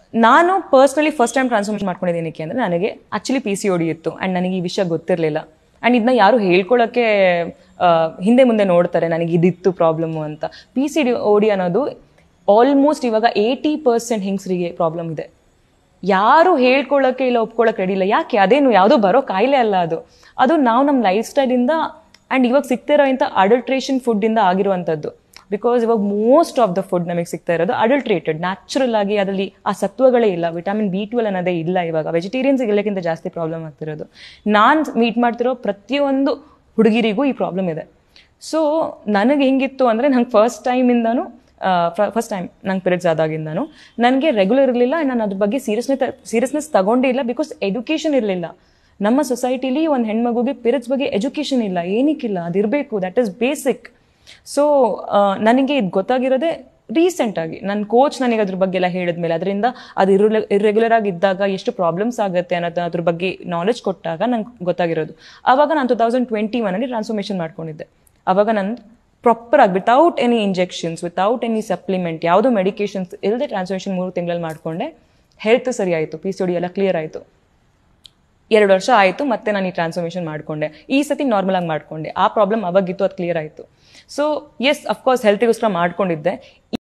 ನಾನು personally first time transformation ಮಾಡ್ಕೊಂಡಿದ್ದೇನಕ್ಕೆ ಅಂದರೆ ನನಗೆ ಆ್ಯಕ್ಚುಲಿ ಪಿ ಸಿ ಓಡಿ ಇತ್ತು ಆ್ಯಂಡ್ ನನಗೆ ಈ ವಿಷಯ ಗೊತ್ತಿರಲಿಲ್ಲ ಆ್ಯಂಡ್ ಇದನ್ನ ಯಾರು ಹೇಳ್ಕೊಳ್ಳೋಕ್ಕೆ ಆ, ಹಿಂದೆ ಮುಂದೆ ನೋಡ್ತಾರೆ ನನಗೆ ಇದಿತ್ತು ಪ್ರಾಬ್ಲಮ್ಮು ಅಂತ ಪಿ ಸಿ ಡಿ ಓಡಿ ಅನ್ನೋದು ಆಲ್ಮೋಸ್ಟ್ ಇವಾಗ ಏಯ್ಟಿ ಪರ್ಸೆಂಟ್ ಹೆಂಗಸರಿಗೆ ಪ್ರಾಬ್ಲಮ್ ಇದೆ ಯಾರು ಹೇಳ್ಕೊಳ್ಳೋಕ್ಕೆ ಇಲ್ಲ ಒಪ್ಕೊಳ್ಳೋಕೆ ರೆಡಿ ಇಲ್ಲ ಯಾಕೆ ಅದೇನು ಯಾವುದೋ ಬರೋ ಕಾಯಿಲೆ ಅಲ್ಲ ಅದು ಅದು ನಾವು ನಮ್ಮ ಲೈಫ್ ಸ್ಟೈಲಿಂದ ಆ್ಯಂಡ್ ಇವಾಗ ಸಿಗ್ತಿರೋ ಇಂಥ ಅಡಲ್ಟ್ರೇಷನ್ ಫುಡ್ಡಿಂದ ಆಗಿರುವಂಥದ್ದು ಬಿಕಾಸ್ ಇವಾಗ ಮೋಸ್ಟ್ ಆಫ್ ದ ಫುಡ್ ನಮಗೆ ಸಿಗ್ತಾ ಇರೋದು ಅಡಲ್ಟ್ರೇಟೆಡ್ ನ್ಯಾಚುರಲ್ ಆಗಿ ಅದರಲ್ಲಿ ಆ ಸತ್ವಗಳೇ ಇಲ್ಲ ವಿಟಮಿನ್ ಬಿ ಟ್ವೆಲ್ ಅನ್ನೋದೇ ಇಲ್ಲ ಇವಾಗ ವೆಜಿಟೇರಿಯನ್ಸ್ಗೆ ಎಲ್ಲಕ್ಕಿಂತ ಜಾಸ್ತಿ ಪ್ರಾಬ್ಲಮ್ ಆಗ್ತಿರೋದು ನಾನು ಮೀಟ್ ಮಾಡ್ತಿರೋ ಪ್ರತಿಯೊಂದು ಹುಡುಗಿರಿಗೂ ಈ ಪ್ರಾಬ್ಲಮ್ ಇದೆ ಸೊ ನನಗೆ ಹೆಂಗಿತ್ತು ಅಂದರೆ ನಂಗೆ ಫಸ್ಟ್ ಟೈಮಿಂದನೂ ಫಸ್ಟ್ ಟೈಮ್ ನಂಗೆ ಪಿರಿಯಡ್ಸ್ ಆದಾಗಿಂದನು ನನಗೆ ರೆಗ್ಯುಲರ್ ಇರಲಿಲ್ಲ ನಾನು ಅದ್ರ ಬಗ್ಗೆ ಸೀರಿಯಸ್ನೆಸ್ ಸೀರಿಯಸ್ನೆಸ್ ತಗೊಂಡೇ ಇಲ್ಲ ಬಿಕಾಸ್ ಎಜುಕೇಷನ್ ಇರಲಿಲ್ಲ ನಮ್ಮ ಸೊಸೈಟಿಲಿ ಒಂದು ಹೆಣ್ಮಗುಗೆ ಪಿರಿಯಡ್ಸ್ ಬಗ್ಗೆ ಎಜುಕೇಷನ್ ಇಲ್ಲ ಏನಕ್ಕಿಲ್ಲ ಅದಿರಬೇಕು ದಟ್ ಈಸ್ ಬೇಸಿಕ್ ಸೊ ನನಗೆ ಇದು ಗೊತ್ತಾಗಿರೋದೇ ರೀಸೆಂಟಾಗಿ ನನ್ನ ಕೋಚ್ ನನಗೆ ಅದ್ರ ಬಗ್ಗೆ ಎಲ್ಲ ಹೇಳಿದ್ಮೇಲೆ ಅದರಿಂದ ಅದು ಇರು ಇರ್ರೆಗ್ಯುಲರ್ ಆಗಿ ಇದ್ದಾಗ ಎಷ್ಟು ಪ್ರಾಬ್ಲಮ್ಸ್ ಆಗುತ್ತೆ ಅನ್ನೋದು ಅದ್ರ ಬಗ್ಗೆ ನಾಲೆಜ್ ಕೊಟ್ಟಾಗ ನಂಗೆ ಗೊತ್ತಾಗಿರೋದು ಆವಾಗ ನಾನು ಟು ತೌಸಂಡ್ ಟ್ವೆಂಟಿ ಒನಲ್ಲಿ ಟ್ರಾನ್ಸ್ಫಾರ್ಮೇಷನ್ ಮಾಡ್ಕೊಂಡಿದ್ದೆ ಆವಾಗ ನಾನು ಪ್ರಾಪರ್ ಆಗಿ without any injections without any supplement ಯಾವುದೋ ಮೆಡಿಕೇಶನ್ಸ್ ಇಲ್ಲದೆ ಟ್ರಾನ್ಸ್ಫಾರ್ಮೇಷನ್ ಮೂರು ತಿಂಗಳಲ್ಲಿ ಮಾಡಿಕೊಂಡೆ ಹೆಲ್ತ್ ಸರಿ ಆಯಿತು ಪಿ ಸಿ ಡಿ ಎಲ್ಲ ಕ್ಲಿಯರ್ ಆಯಿತು ಎರಡು ವರ್ಷ ಆಯಿತು ಮತ್ತೆ ನಾನು ಈ ಟ್ರಾನ್ಸ್ಫಾರ್ಮೇಷನ್ ಮಾಡಿಕೊಂಡೆ ಈ ಸತಿ ನಾರ್ಮಲ್ ಆಗಿ ಮಾಡಿಕೊಂಡೆ ಆ ಪ್ರಾಬ್ಲಮ್ ಅವಾಗಿತ್ತು ಅದು ಕ್ಲಿಯರ್ ಆಯಿತು ಸೊ ಎಸ್ ಅಫ್ಕೋರ್ಸ್ ಹೆಲ್ತಿಗೋಸ್ಕರ ಮಾಡ್ಕೊಂಡಿದ್ದೆ